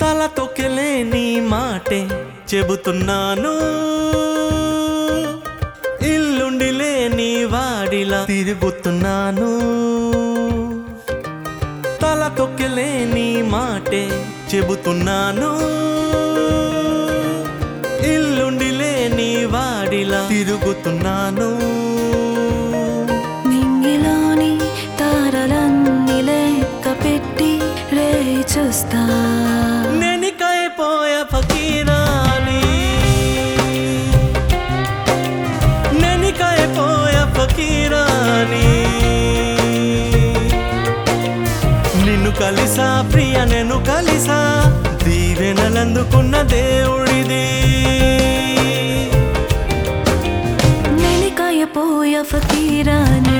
తల తొక్కెలేని మాటే చెబుతున్నాను ఇల్లుండి లేని వాడిలా తిరుగుతున్నాను తల తొక్కెలేని మాటే చెబుతున్నాను ఇల్లుండి లేని వాడిలా తిరుగుతున్నాను నింగిలోని తారలన్నీ లెక్క పెట్టి రే చూస్తా నెనికైపోయా ఫకీరాని నెనికైపోయా ఫకీరాని నిన్ను కలిసా ప్రియ నేను కలిసా దీవెనలందుకున్న దేవుడిది నెలికాయ పోయ ఫకీరాని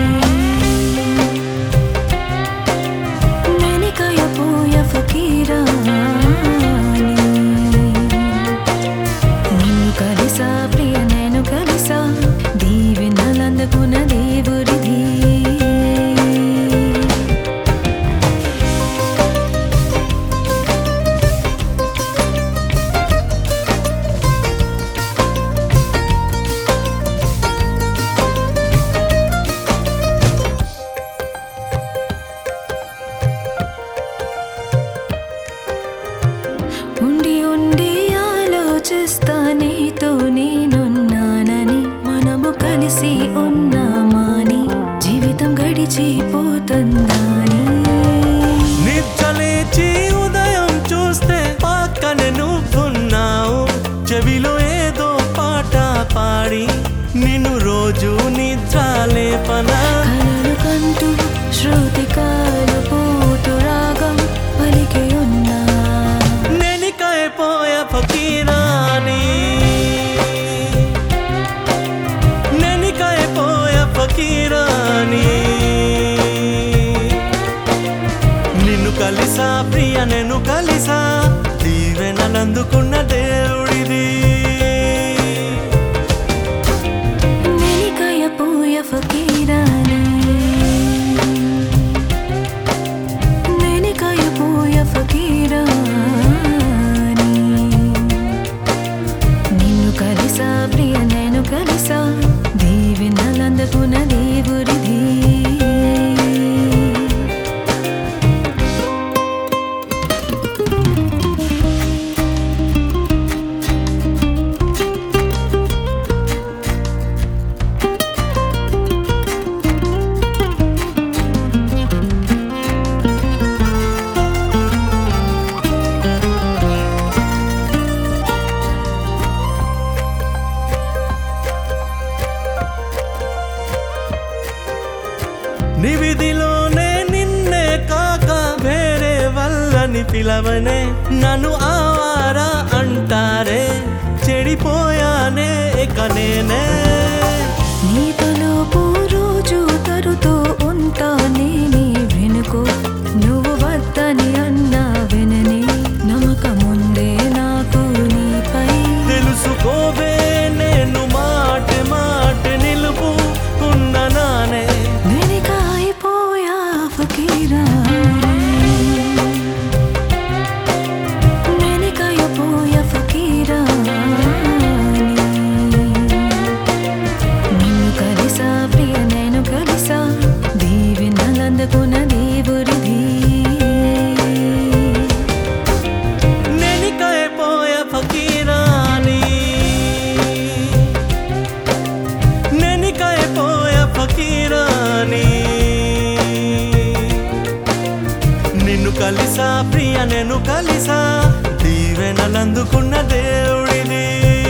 నెలికాయ పోయ ఫకీరాని నిన్ను కలిసా ప్రియ నేను కలిసా దీవెనలందుకున్న దేవుడిది ఉండి ఉండి ఆలోచిస్తా నీతో నేనున్నానని మనము కలిసి ఉన్నామాని జీవితం గడిచిపోతుందని నిద్రలేచి ఉదయం చూస్తే పక్కనే నువ్వున్నావు చెవిలో ఏదో పాట పాడి నిన్ను రోజు నిద్ర లేపనా కలలు కంటూ శృతి కాలు పోతు రాగం పలికి ఉన్నా నెనికైపోయా ఫకీరాని నెనికైపోయా ఫకీరాని నిన్ను కలిసా ప్రియ నేను కలిసా దీవెనలందుకున్న దేవుడిది నెలికాయ పోయ ఫకీరాని నెలికాయ పోయ ఫకీరాని నిన్ను కలిసా ప్రియ నేను కలిసా దీవెనలందుకున్న దేవుడిది నివిధిలోనే నిన్నే కాక వేరే వల్లని పిలవనే నన్ను ఆవారా అంటారే చెడిపోయానే ఇక నేనే నీతో లోపు రోజు తరుతూ ఉంటా నేనే వెనుకో నువ్వు వద్దని అన్నా వినని నమ్మకముందే నాకు నీపై తెలుసుకోవే నేను మాట మాట నిలుపు ఉన్న నానే వెనకాయిపోయా ఫకీరా వెనకాయిపోయా ఫకీరా నిన్ను కలిసా ప్రియ నేను కలిసా దీవెనలందుకున్న దేవుడిది నెనికైపోయా ఫకీరాని నెనికైపోయా ఫకీరాని నిన్ను కలిసా ప్రియ నేను కలిసా దీవెనలందుకున్న దేవుడిది